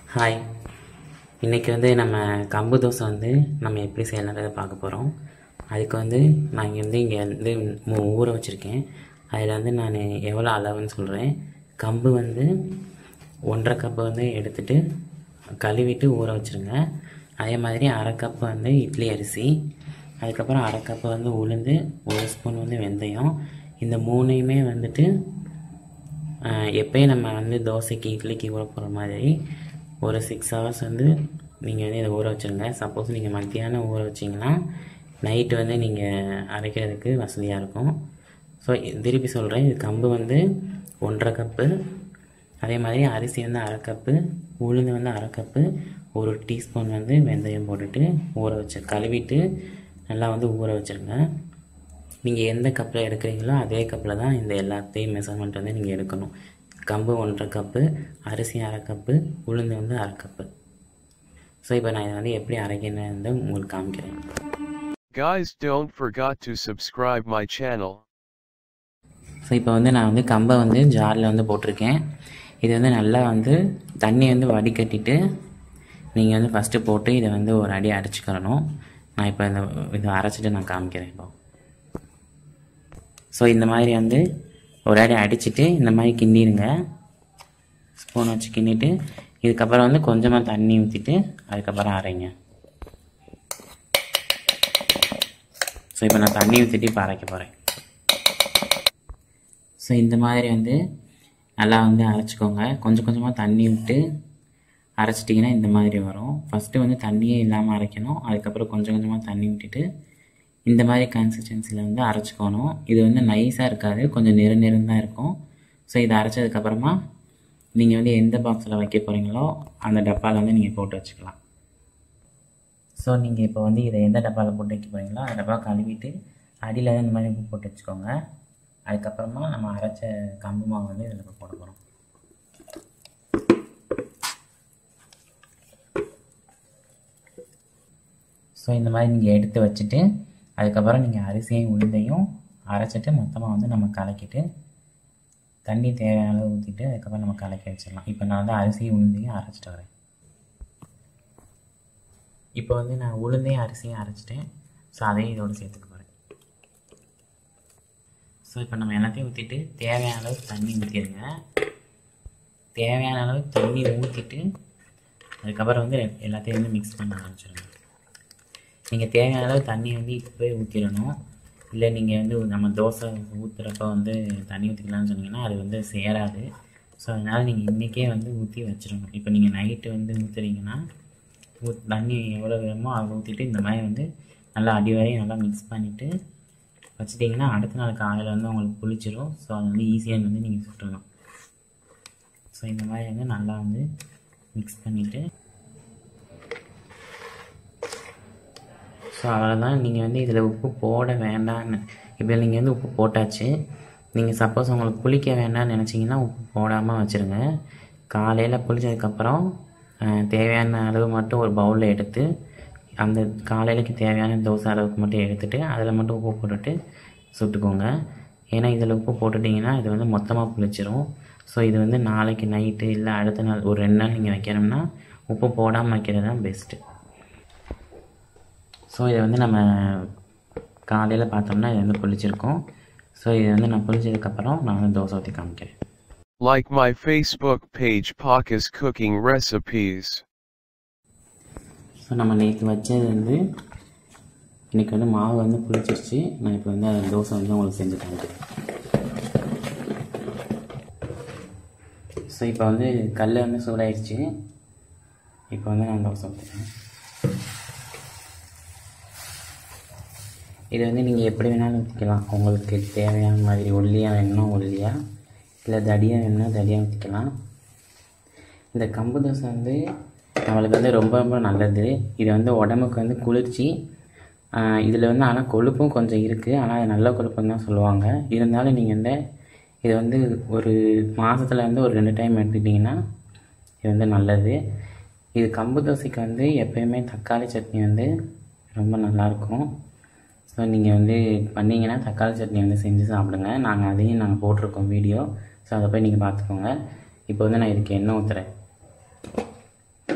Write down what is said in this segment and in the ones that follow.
Hi இன்றைக்கி வந்து நம்ம கம்பு தோசை வந்து நம்ம எப்படி செய்யலான்றதை பார்க்க போகிறோம் அதுக்கு வந்து நான் இங்கே வந்து இங்கே வந்து மூ- ஊற வச்சுருக்கேன் அதில் வந்து நான் எவ்வளோ அளவுன்னு சொல்கிறேன் கம்பு வந்து ஒன்றரை கப்பு வந்து எடுத்துட்டு கழுவிட்டு ஊற வச்சுருங்க அதே மாதிரி அரை கப்பு வந்து இட்லி அரிசி அதுக்கப்புறம் அரை கப்பு வந்து உளுந்து ஒரு ஸ்பூன் வந்து வெந்தயம் இந்த மூணையுமே வந்துட்டு ஆஹ் எப்பயும் நம்ம வந்து தோசைக்கு இட்லிக்கு ஊற போகிற மாதிரி ஒரு சிக்ஸ் ஹவர்ஸ் வந்து நீங்கள் வந்து இதை ஊற வச்சுருங்க சப்போஸ் நீங்கள் மத்தியானம் ஊற வச்சிங்கன்னா நைட்டு வந்து நீங்கள் அரைக்கிறதுக்கு வசதியாக இருக்கும் ஸோ திருப்பி சொல்கிறேன் இது கம்பு வந்து ஒன்றரை கப்பு அதே மாதிரி அரிசி வந்து அரை கப்பு உளுந்து வந்து அரை கப்பு ஒரு டீஸ்பூன் வந்து வெந்தயம் போட்டுட்டு ஊற வச்சு கழுவிட்டு நல்லா வந்து ஊற வச்சுருங்க நீங்கள் எந்த கப்பில் எடுக்கிறீங்களோ அதே கப்பில் தான் இந்த எல்லாத்தையும் மெஷர்மெண்ட் வந்து நீங்கள் எடுக்கணும் கம்பு ஒன்றரை கப்பு அரிசி அரை கப்பு உளுந்து வந்து அரை கப்பு ஸோ இப்போ நான் இதை வந்து எப்படி அரைக்கிறேன்னு வந்து உங்களுக்கு காமிக்கிறேன் Guys don't forget to subscribe my channel. So இப்போ வந்து நான் வந்து கம்பை வந்து ஜாரில் வந்து போட்டிருக்கேன் இது வந்து நல்லா வந்து தண்ணி வந்து வடிகட்டிட்டு நீங்கள் வந்து ஃபஸ்ட்டு போட்டு இதை வந்து ஒரு அடி அடிச்சுக்கிறணும் நான் இப்போ இந்த இதை அரைச்சிட்டு நான் காமிக்கிறேன் இப்போ ஸோ இந்த மாதிரி வந்து ஒரு அடி அடிச்சுட்டு இந்த மாதிரி கிண்டிடுங்க ஸ்பூன் வச்சு கிண்டிட்டு இதுக்கப்புறம் வந்து கொஞ்சமாக தண்ணி ஊற்றிட்டு அதுக்கப்புறம் அரைங்க ஸோ இப்போ நான் தண்ணி ஊற்றிட்டு இப்போ அரைக்க போகிறேன் ஸோ இந்த மாதிரி வந்து நல்லா வந்து அரைச்சிக்கோங்க கொஞ்சம் கொஞ்சமாக தண்ணி விட்டு அரைச்சிட்டிங்கன்னா இந்த மாதிரி வரும் ஃபஸ்ட்டு வந்து தண்ணியே இல்லாமல் அரைக்கணும் அதுக்கப்புறம் கொஞ்சம் கொஞ்சமாக தண்ணி விட்டுட்டு இந்த மாதிரி கன்சிஸ்டன்சியில் வந்து அரைச்சிக்கணும் இது வந்து நைஸாக இருக்காது கொஞ்சம் நெரு நெருன்னு தான் இருக்கும் ஸோ இதை அரைச்சதுக்கப்புறமா நீங்கள் வந்து எந்த பாக்ஸில் வைக்க போகிறீங்களோ அந்த டப்பாவில் வந்து நீங்கள் போட்டு வச்சுக்கலாம் ஸோ நீங்கள் இப்போ வந்து இதை எந்த டப்பாவில் போட்டு வைக்க போகிறீங்களோ அந்த டப்பா கழுவிட்டு அடியில் தான் இந்த மாதிரி உப்பு போட்டு வச்சுக்கோங்க அதுக்கப்புறமா நம்ம அரைச்ச கம்பு மாவு வந்து இதில் இப்போ போட போகிறோம் ஸோ இந்த மாதிரி நீங்கள் எடுத்து வச்சுட்டு அதுக்கப்புறம் நீங்கள் அரிசியையும் உளுந்தையும் அரைச்சிட்டு மொத்தமாக வந்து நம்ம கலக்கிட்டு தண்ணி தேவையான அளவு ஊற்றிட்டு அதுக்கப்புறம் நம்ம கலக்கி வச்சிடலாம் இப்போ நான் வந்து அரிசியும் உளுந்தையும் அரைச்சிட்டு வரேன் இப்போ வந்து நான் உளுந்தையும் அரிசியும் அரைச்சிட்டேன் ஸோ அதையும் இதோடு சேர்த்துக்க போகிறேன் ஸோ இப்போ நம்ம எல்லாத்தையும் ஊற்றிட்டு தேவையான அளவுக்கு தண்ணி ஊற்றிடுங்க தேவையான அளவுக்கு தண்ணி ஊற்றிட்டு அதுக்கப்புறம் வந்து எல்லாத்தையும் வந்து மிக்ஸ் பண்ண ஆரம்பிச்சிடுங்க நீங்கள் தேவையான அளவு தண்ணி வந்து இப்போவே ஊற்றிடணும் இல்லை நீங்கள் வந்து நம்ம தோசை ஊற்றுறப்ப வந்து தண்ணி ஊற்றிக்கலாம்னு சொன்னீங்கன்னா அது வந்து சேராது ஸோ அதனால் நீங்கள் இன்றைக்கே வந்து ஊற்றி வச்சிடணும் இப்போ நீங்கள் நைட்டு வந்து ஊற்றுறீங்கன்னா ஊத் தண்ணி எவ்வளோ வேணுமோ அதை ஊற்றிட்டு இந்த மாதிரி வந்து நல்லா அடி வரையும் நல்லா மிக்ஸ் பண்ணிவிட்டு வச்சிட்டிங்கன்னா அடுத்த நாள் காலையில் வந்து உங்களுக்கு புளிச்சிரும் ஸோ அது வந்து ஈஸியாக வந்து நீங்கள் சுட்டலாம் ஸோ இந்த மாதிரி வந்து நல்லா வந்து மிக்ஸ் பண்ணிவிட்டு ஸோ அவ்வளோதான் நீங்கள் வந்து இதில் உப்பு போட வேண்டாம்னு இப்போ நீங்கள் வந்து உப்பு போட்டாச்சு நீங்கள் சப்போஸ் உங்களுக்கு புளிக்க வேண்டாம்னு நினச்சிங்கன்னா உப்பு போடாமல் வச்சுருங்க காலையில் புளிச்சதுக்கப்புறம் அஹ், தேவையான அளவு மட்டும் ஒரு பவுலில் எடுத்து அந்த காலையிலக்கு தேவையான தோசை அளவுக்கு மட்டும் எடுத்துட்டு அதில் மட்டும் உப்பு போட்டுட்டு சுட்டுக்கோங்க ஏன்னா இதில் உப்பு போட்டுட்டிங்கன்னா இது வந்து மொத்தமாக புளிச்சிரும் ஸோ இது வந்து நாளைக்கு நைட்டு இல்லை அடுத்த நாள் ஒரு ரெண்டு நாள் நீங்கள் வைக்கணும்னா உப்பு போடாமல் வைக்கிறது தான் பெஸ்ட்டு ஸோ இதை வந்து நம்ம காலையில் பார்த்தோம்னா இது வந்து புளிச்சிருக்கும் ஸோ இது வந்து நான் புளிச்சதுக்கப்புறம் நான் வந்து தோசை ஊற்றி காமிக்கிறேன் Like my Facebook page Paka's Cooking Recipes. So நம்ம நேற்று வச்சது வந்து இன்றைக்கி வந்து மாவு வந்து புளிச்சிருச்சு நான் இப்போ வந்து அந்த தோசை வந்து உங்களுக்கு செஞ்சு காமிக்கிறேன் ஸோ இப்போ வந்து கல் வந்து சூடாயிடுச்சு இப்போ வந்து நான் தோசை ஊற்றுறேன் இது வந்து நீங்கள் எப்படி வேணாலும் ஊற்றிக்கலாம் உங்களுக்கு தேவையான மாதிரி ஒல்லியாக வேணும்னா ஒல்லியாக இல்லை தடியாக வேணும்னா தடியாக ஊற்றிக்கலாம் இந்த கம்பு தோசை வந்து நம்மளுக்கு வந்து ரொம்ப ரொம்ப நல்லது இது வந்து உடம்புக்கு வந்து குளிர்ச்சி இதில் வந்து ஆனால் கொழுப்பும் கொஞ்சம் இருக்குது ஆனால் அது நல்ல கொழுப்புன்னு தான் சொல்லுவாங்க இருந்தாலும் நீங்கள் வந்து இது வந்து ஒரு மாதத்தில் வந்து ஒரு ரெண்டு டைம் எடுத்துக்கிட்டிங்கன்னா இது வந்து நல்லது இது கம்பு தோசைக்கு வந்து எப்பயுமே தக்காளி சட்னி வந்து ரொம்ப நல்லாயிருக்கும் ஸோ நீங்கள் வந்து பண்ணீங்கன்னா தக்காளி சட்னி வந்து செஞ்சு சாப்பிடுங்க நாங்கள் அதையும் நாங்கள் போட்டிருக்கோம் வீடியோ ஸோ அதை போய் நீங்கள் பார்த்துக்கோங்க இப்போ வந்து நான் இதுக்கு எண்ணெய் ஊற்றுறேன்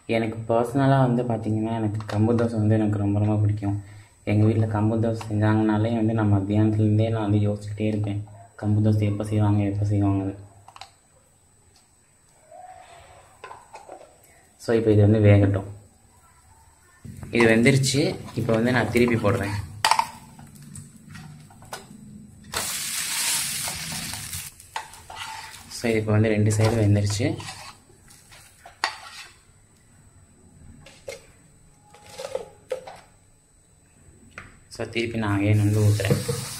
எனக்கு பர்சனலாக வந்து பார்த்திங்கன்னா எனக்கு கம்பு தோசை வந்து எனக்கு ரொம்ப ரொம்ப பிடிக்கும் எங்கள் வீட்டில் கம்பு தோசை செஞ்சாங்கனாலே வந்து நான் மத்தியானத்துலேருந்தே நான் வந்து யோசிச்சுட்டே இருப்பேன் கம்பு தோசை எப்போ செய்வாங்க எப்போ செய்வாங்கன்னு ஸோ இப்போ இது வந்து வேகட்டும் இது வெந்துருச்சு இப்போ வந்து நான் திருப்பி போடுறேன் ஸோ இது இப்போ வந்து ரெண்டு சைடு வெந்துருச்சு ஸோ திருப்பி நான் அகைன் வந்து ஊற்றுறேன்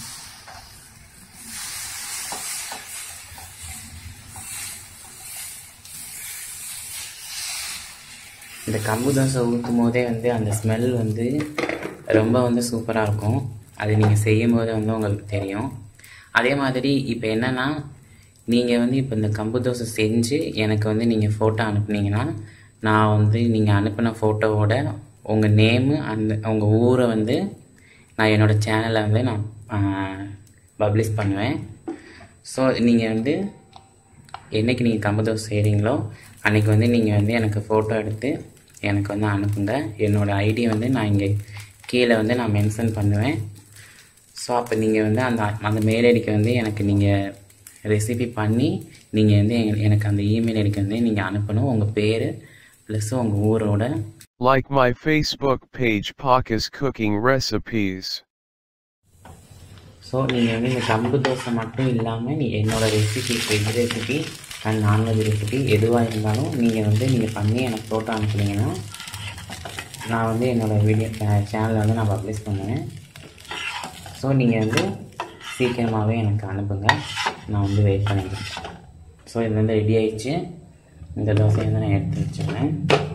இந்த கம்பு தோசை ஊற்றும் போதே வந்து அந்த ஸ்மெல் வந்து ரொம்ப வந்து சூப்பராக இருக்கும் அது நீங்கள் செய்யும் போது வந்து உங்களுக்கு தெரியும் அதே மாதிரி இப்போ என்னென்னா நீங்கள் வந்து இப்போ இந்த கம்பு தோசை செஞ்சு எனக்கு வந்து நீங்கள் ஃபோட்டோ அனுப்புனீங்கன்னா நான் வந்து நீங்கள் அனுப்பின ஃபோட்டோவோட உங்கள் நேமு அந்த உங்கள் ஊரை வந்து நான் என்னோடய சேனலில் வந்து நான் பப்ளிஷ் பண்ணுவேன் ஸோ நீங்கள் வந்து என்றைக்கு நீங்கள் கம்பு தோசை செய்கிறீங்களோ அன்றைக்கி வந்து நீங்கள் வந்து எனக்கு ஃபோட்டோ எடுத்து எனக்கு வந்து அனுப்புங்க என்னோடய ஐடி வந்து நான் இங்கே கீழே வந்து நான் மென்ஷன் பண்ணுவேன் ஸோ அப்போ நீங்கள் வந்து அந்த அந்த மெயில் ஐடிக்கு வந்து எனக்கு நீங்கள் ரெசிபி பண்ணி நீங்கள் வந்து எங்க- எனக்கு அந்த இமெயில் ஐடிக்கு வந்து நீங்கள் அனுப்பணும் உங்கள் பேர் ப்ளஸ் உங்கள் ஊரோட Like my Facebook page Paka's Cooking Recipes. So நீங்கள் வந்து இந்த கம்பு தோசை மட்டும் இல்லாமல் நீ என்னோட recipe veg recipe and non veg recipe எதுவாக இருந்தாலும் நீங்கள் வந்து நீங்கள் பண்ணி எனக்கு ஃபோட்டோ அனுப்புனீங்கன்னா நான் வந்து என்னோடய வீடியோ சேனலில் வந்து நான் பப்ளிஷ் பண்ணுவேன் ஸோ நீங்கள் வந்து சீக்கிரமாகவே எனக்கு அனுப்புங்க நான் வந்து வெயிட் பண்ணிக்கிறேன் ஸோ இது வந்து ரெடி ஆயிடுச்சு இந்த தோசையை வந்து நான் எடுத்து வச்சுக்கிறேன்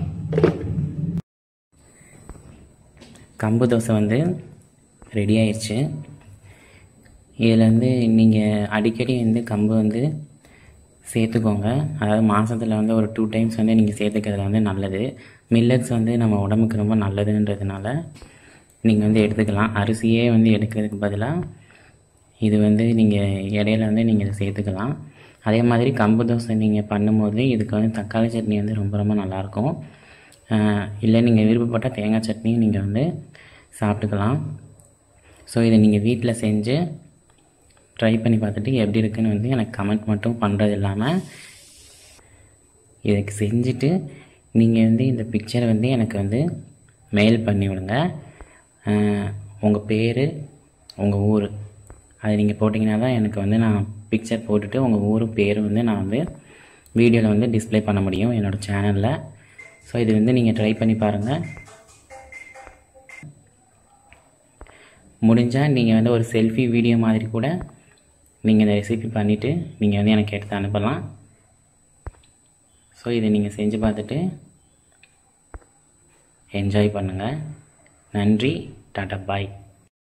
கம்பு தோசை வந்து ரெடி ஆயிடுச்சு இதில் வந்து நீங்கள் அடிக்கடி வந்து கம்பு வந்து சேர்த்துக்கோங்க அதாவது மாதத்தில் வந்து ஒரு டூ டைம்ஸ் வந்து நீங்கள் சேர்த்துக்கிறது வந்து நல்லது மில்லட்ஸ் வந்து நம்ம உடம்புக்கு ரொம்ப நல்லதுன்றதுனால நீங்கள் வந்து எடுத்துக்கலாம் அரிசியே வந்து எடுக்கிறதுக்கு பதிலாக இது வந்து நீங்கள் இடையில வந்து நீங்கள் இதை சேர்த்துக்கலாம் அதே மாதிரி கம்பு தோசை நீங்கள் பண்ணும்போது இதுக்கு வந்து தக்காளி சட்னி வந்து ரொம்ப ரொம்ப நல்லாயிருக்கும் இல்லை நீங்கள் விருப்பப்பட்ட தேங்காய் சட்னியும் நீங்கள் வந்து சாப்பிட்டுக்கலாம் ஸோ இதை நீங்கள் வீட்டில் செஞ்சு ட்ரை பண்ணி பார்த்துட்டு எப்படி இருக்குன்னு வந்து எனக்கு கமெண்ட் மட்டும் பண்ணுறது இல்லாமல் இதுக்கு செஞ்சுட்டு நீங்கள் வந்து இந்த பிக்சரை வந்து எனக்கு வந்து மெயில் பண்ணி விடுங்க உங்கள் பேர் உங்கள் ஊர் அது நீங்கள் போட்டிங்கன்னா தான் எனக்கு வந்து நான் பிக்சர் போட்டுட்டு உங்கள் ஊர் பேர் வந்து நான் வந்து வீடியோவில் வந்து டிஸ்ப்ளே பண்ண முடியும் என்னோடய சேனலில் ஸோ இது வந்து நீங்கள் ட்ரை பண்ணி பாருங்கள் முடிஞ்சால் நீங்கள் வந்து ஒரு செல்ஃபி வீடியோ மாதிரி கூட நீங்கள் இந்த ரெசிபி பண்ணிவிட்டு நீங்கள் வந்து எனக்கு எடுத்து அனுப்பலாம் ஸோ இதை நீங்கள் செஞ்சு பார்த்துட்டு என்ஜாய் பண்ணுங்கள் நன்றி டாட்டா பாய்